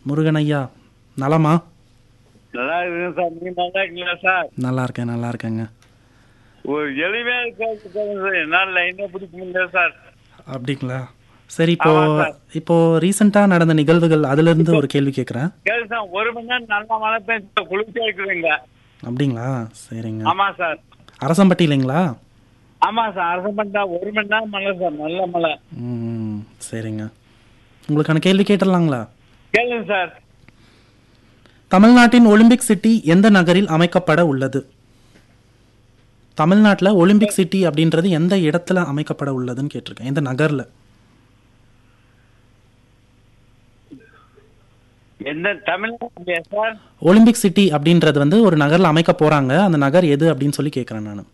முருகன் ஐயா நலமா நல்லா இருக்குங்க சார் நீங்க நல்லா இருக்கீங்களா சார் நல்லா இருக்கேன் நல்லா இருக்கேங்க ஒரு எளிமையா இருக்காது சார் என்னால் லைனே பிடிக்க முடியல சார் அப்படிங்களா சரி இப்போ ஆமா சார். இப்போ ரீசெண்டாக நடந்த நிகழ்வுகள் அதுல இருந்து ஒரு கேள்வி கேட்குறேன் கேளு சார் ஒரு மணி நேரம் நல்லா மழை பெஞ்சு குளிர்ச்சியா இருக்குதுங்க அப்படிங்களா சரிங்க ஆமா சார் அரசம்பட்டி இல்லைங்களா ஆமா சார் அரசு பண்ணா ஒரு மணி நேரம் மழை சார் நல்ல மழை ம் சரிங்க உங்களுக்கான கேள்வி கேட்டுடலாங்களா கேளுங்க சார் தமிழ்நாட்டின் ஒலிம்பிக் சிட்டி எந்த நகரில் அமைக்கப்பட உள்ளது தமிழ்நாட்டில் ஒலிம்பிக் சிட்டி அப்படின்றது எந்த இடத்துல அமைக்கப்பட உள்ளதுன்னு கேட்டிருக்கேன் எந்த நகர்ல எந்த தமிழ்நாட்டிலையா சார் ஒலிம்பிக் சிட்டி அப்படின்றது வந்து ஒரு நகர்ல அமைக்க போறாங்க அந்த நகர் எது அப்படின்னு சொல்லி கேட்குறேன் நான்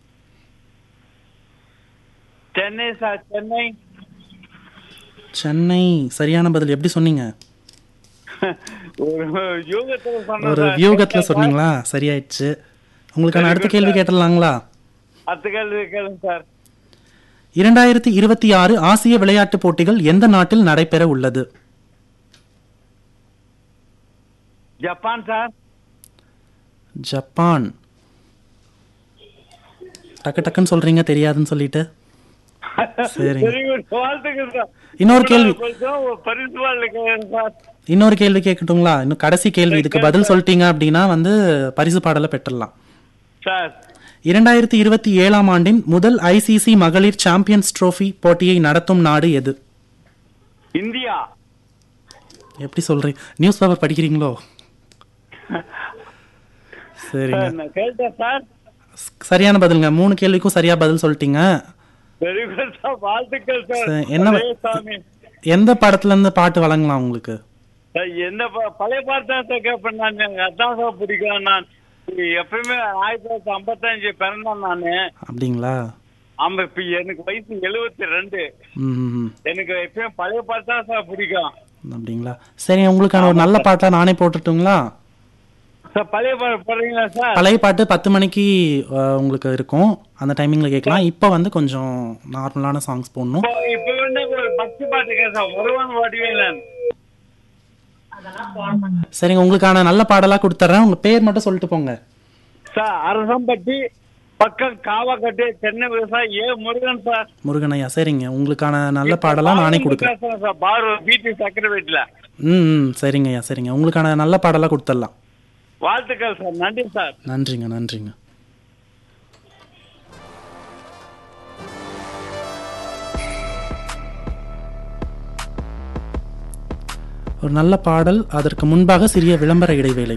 சென்னை சார் சென்னை சென்னை சரியான பதில் எப்படி சொன்னீங்க ஒரு யோகத்துல சொன்ன ஒரு சார். வியூகத்துல சொன்னீங்களா சரியாயிடுச்சு உங்களுக்கான அடுத்த கேள்வி கேட்டுடலாங்களா அடுத்த கேள்வி கேளுங்க சார் இரண்டாயிரத்தி இருபத்தி ஆறு ஆசிய விளையாட்டுப் போட்டிகள் எந்த நாட்டில் நடைபெற உள்ளது ஜப்பான் சார் ஜப்பான் டக்கு டக்குன்னு சொல்றீங்க தெரியாதுன்னு சொல்லிட்டு சரிங்க வெரி குட் வாழ்த்துக்கள் சார் இன்னொரு கேள்வி கொஞ்சம் ஒரு பரிசு வாழ்க்கை கேளுங்க சார் இன்னொரு கேள்வி கேட்கட்டுங்களா இன்னும் கடைசி கேள்வி இதுக்கு பதில் சொல்லிட்டீங்க அப்படின்னா வந்து பரிசு பாடலை பெற்றுடலாம் சார் இரண்டாயிரத்தி இருபத்தி ஏழாம் ஆண்டின் முதல் ஐசிசி மகளிர் சாம்பியன்ஸ் ட்ரோஃபி போட்டியை நடத்தும் நாடு எது இந்தியா எப்படி சொல்றீங்க நியூஸ் பேப்பர் படிக்கிறீங்களோ சரிங்க சார் நான் கேட்டேன் சார் சரியான பதிலுங்க மூணு கேள்விக்கும் சரியா பதில் சொல்லிட்டீங்க வெரி குட் சார் வாழ்த்துக்கள் சார் சார், என்ன அதே சாமி எந்த படத்துல இருந்து பாட்டு வழங்கலாம் உங்களுக்கு சார், எந்த ப- பழைய பாட்டு தான் சார் கேட்பேன் நான் எனக்கு அதான் சார் பிடிக்கும் நான் எப்பயுமே ஆயிரத்தி தொள்ளாயிரத்தி ஐம்பத்தஞ்சு பிறந்தேன் நானு அப்படிங்களா ஆமா இப்ப எனக்கு வயசு எழுபத்தி ரெண்டு ம் ம், ம். எனக்கு எப்பயும் பழைய பாட்டு தான் சார் பிடிக்கும் அப்படிங்களா சரி உங்களுக்கான ஒரு நல்ல பாட்டா நானே போட்டுட்டுங்களா சார் பழைய பாட்டு போடுறீங்களா சார் பழைய பாட்டு பத்து மணிக்கு அஹ், உங்களுக்கு இருக்கும் அந்த டைமிங்ல கேட்கலாம் இப்போ வந்து கொஞ்சம் நார்மலான சாங்ஸ் போடணும் இப்போ இப்ப வந்து ஒரு பக்தி பாட்டு கேட்க சார் ஒருவன் வடிவேலன் சரிங்க உங்களுக்கான நல்ல பாடலா கொடுத்துட்றேன் உங்க பேர் மட்டும் சொல்லிட்டு போங்க சார் அரசம்பட்டி பக்கம் காவாக்கட்டு சென்னை விவசாயி ஏ முருகன் சார் முருகன் ஐயா சரிங்க உங்களுக்கான நல்ல பாடலா நானே கொடுக்குறேன் பேசுறேன் சார் பாரு வீட்டு சக்கரை வீட்டுல ம் ம் சரிங்க ஐயா சரிங்க உங்களுக்கான நல்ல பாடலா கொடுத்துடலாம் வாழ்த்துக்கள் சார் நன்றி சார் நன்றிங்க நன்றிங்க ஒரு நல்ல பாடல் அதற்கு முன்பாக சிறிய விளம்பர இடைவேளை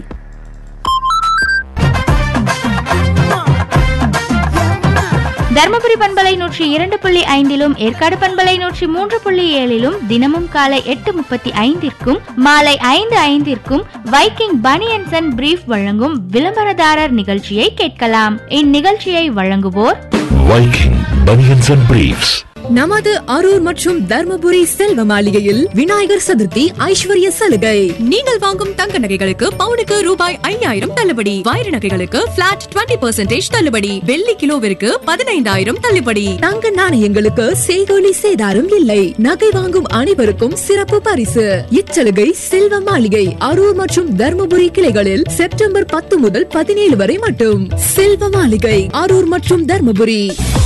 தருமபுரி பண்பலை நூற்றி இரண்டு புள்ளி ஐந்திலும் ஏற்காடு பண்பலை நூற்றி மூன்று புள்ளி ஏழிலும் தினமும் காலை எட்டு முப்பத்தி ஐந்திற்கும் மாலை ஐந்து ஐந்திற்கும் வைக்கிங் பனியன்சன் அண்ட் பிரீஃப் வழங்கும் விளம்பரதாரர் நிகழ்ச்சியை கேட்கலாம் இந்நிகழ்ச்சியை வழங்குவோர் Viking Bunions and Briefs. நமது அரூர் மற்றும் தர்மபுரி செல்வ மாளிகையில் விநாயகர் சதுர்த்தி ஐஸ்வர்ய சலுகை நீங்கள் வாங்கும் தங்க நகைகளுக்கு பவுனுக்கு ரூபாய் ஐயாயிரம் தள்ளுபடி வைர நகைகளுக்கு பிளாட் 20% தள்ளுபடி வெள்ளி கிலோவிற்கு பதினைந்தாயிரம் தள்ளுபடி தங்க நாணயங்களுக்கு செய்கூலி சேதாரம் இல்லை நகை வாங்கும் அனைவருக்கும் சிறப்பு பரிசு இச்சலுகை செல்வ மாளிகை அரூர் மற்றும் தர்மபுரி கிளைகளில் செப்டம்பர் பத்து முதல் பதினேழு வரை மட்டும் செல்வ மாளிகை அரூர் மற்றும் தர்மபுரி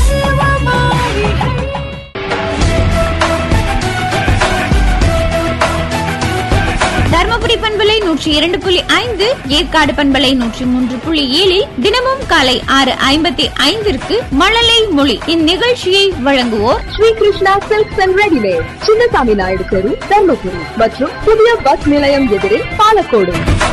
தருமபுரி பண்பலை நூற்றி இரண்டு புள்ளி ஐந்து ஏற்காடு பண்பலை நூற்றி மூன்று புள்ளி ஏழில் தினமும் காலை ஆறு ஐம்பத்தி ஐந்திற்கு மழலை மொழி இந்நிகழ்ச்சியை வழங்குவோர் Shri Krishna silks and readymade Chinnasamy Naidu தெரு தர்மபுரி மற்றும் புதிய பஸ் நிலையம் எதிரில் பாலக்கோடு